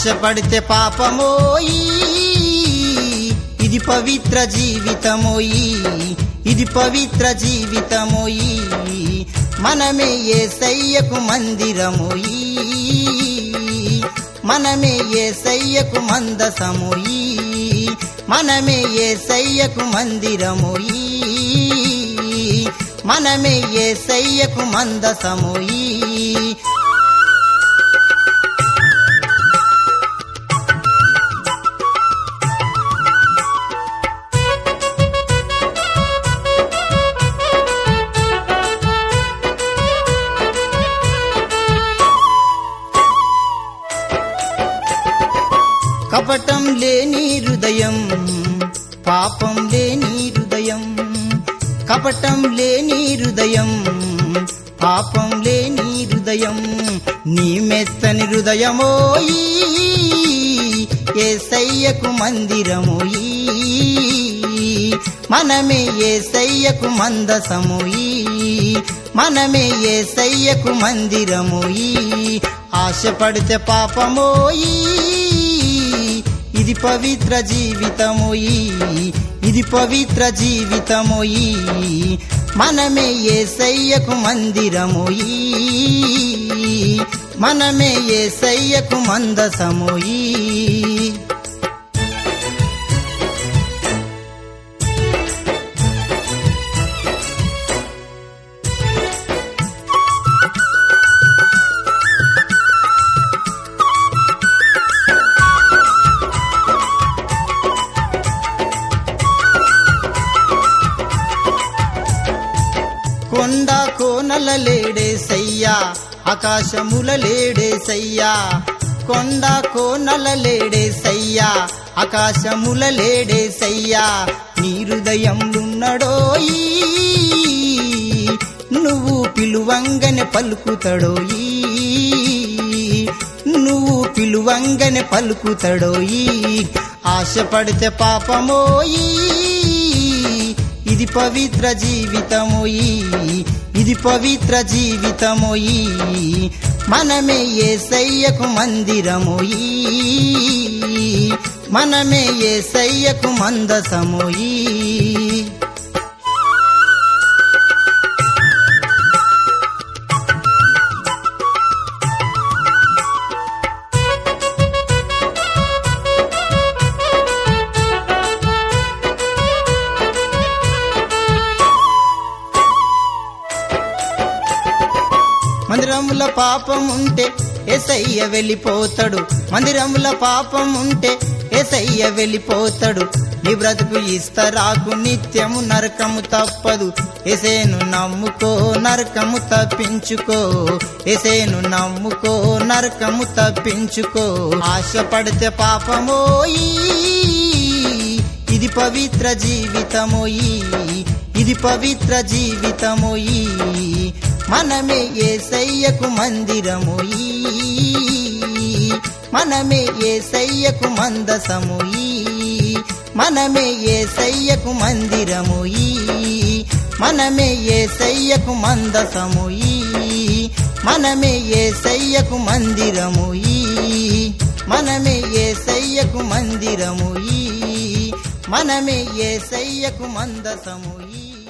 ఆశపడితే పాపమోయి ఇది పవిత్ర జీవితమోయి ఇది పవిత్ర జీవితమోయి మనమే ఏ సయ్యకు మందిరమోయి మనమే ఏ సయ్యకు మందసమోయి మనమే ఏ సయ్యకు మందిరమోయి మనమే ఏ సయ్యకు మందసమోయి కపటం లేని హృదయం పాపం లేని హృదయం కపటం లేని హృదయం పాపం లేని హృదయం నీ మెత్తని హృదయమోయి ఏ సయ్యకు మందిరమోయి మనమే ఏ సయ్యకు మందసమోయి మనమే ఏ సయ్యకు మందిరమోయి ఆశపడితే పాపమోయి ఇది పవిత్ర జీవితమోయి ఇది పవిత్ర జీవితమోయి మనమే ఏ సయ్యకు మందిరమోయి మనమే ఏ సయ్యకు మందసమోయి కొండ కోనల లేడే సయ్యా ఆకాశముల లేడే సయ్యా కొండ కోనల లేడే సయ్యా ఆకాశముల లేడే సయ్యా నీ హృదయంలున్నడోయి నువ్వు పిలువంగనే పలుకుతడోయి నువ్వు పిలువంగనే పలుకుతడోయి ఆశపడితే పాపమోయి ఇది పవిత్ర జీవితమోయి ఇది పవిత్ర జీవితమోయి మనమే ఏ సయ్యకు మందిరమోయి మనమే ఏ సయ్యకు మందసమోయి మందిరముల పాపం ఉంటే ఎసయ్య వెళ్ళిపోతాడు మందిరముల పాపం ఉంటే ఎసయ్య వెళ్ళిపోతాడు నీ బ్రతుకు ఇస్తరాకు నిత్యము నరకము తప్పదు ఎసేను నమ్ముకో నరకము తప్పించుకో ఎసేను నమ్ముకో నరకము తప్పించుకో ఆశపడితే పాపమోయి ఇది పవిత్ర జీవితమోయి ఇది పవిత్ర జీవితమోయి మనమే ఏ సయ్యకు మందిరమోయి మనమే ఏ సయ్యకు మందసమోయి మనమే ఏ సయ్యకు మందిరమోయి మనమే ఏ సయ్యకు మందసమోయి మనమే ఏ సయ్యకు మందిరమోయి మనమే ఏ సయ్యకు మందిరమోయి మనమే ఏ సయ్యకు మందసమోయి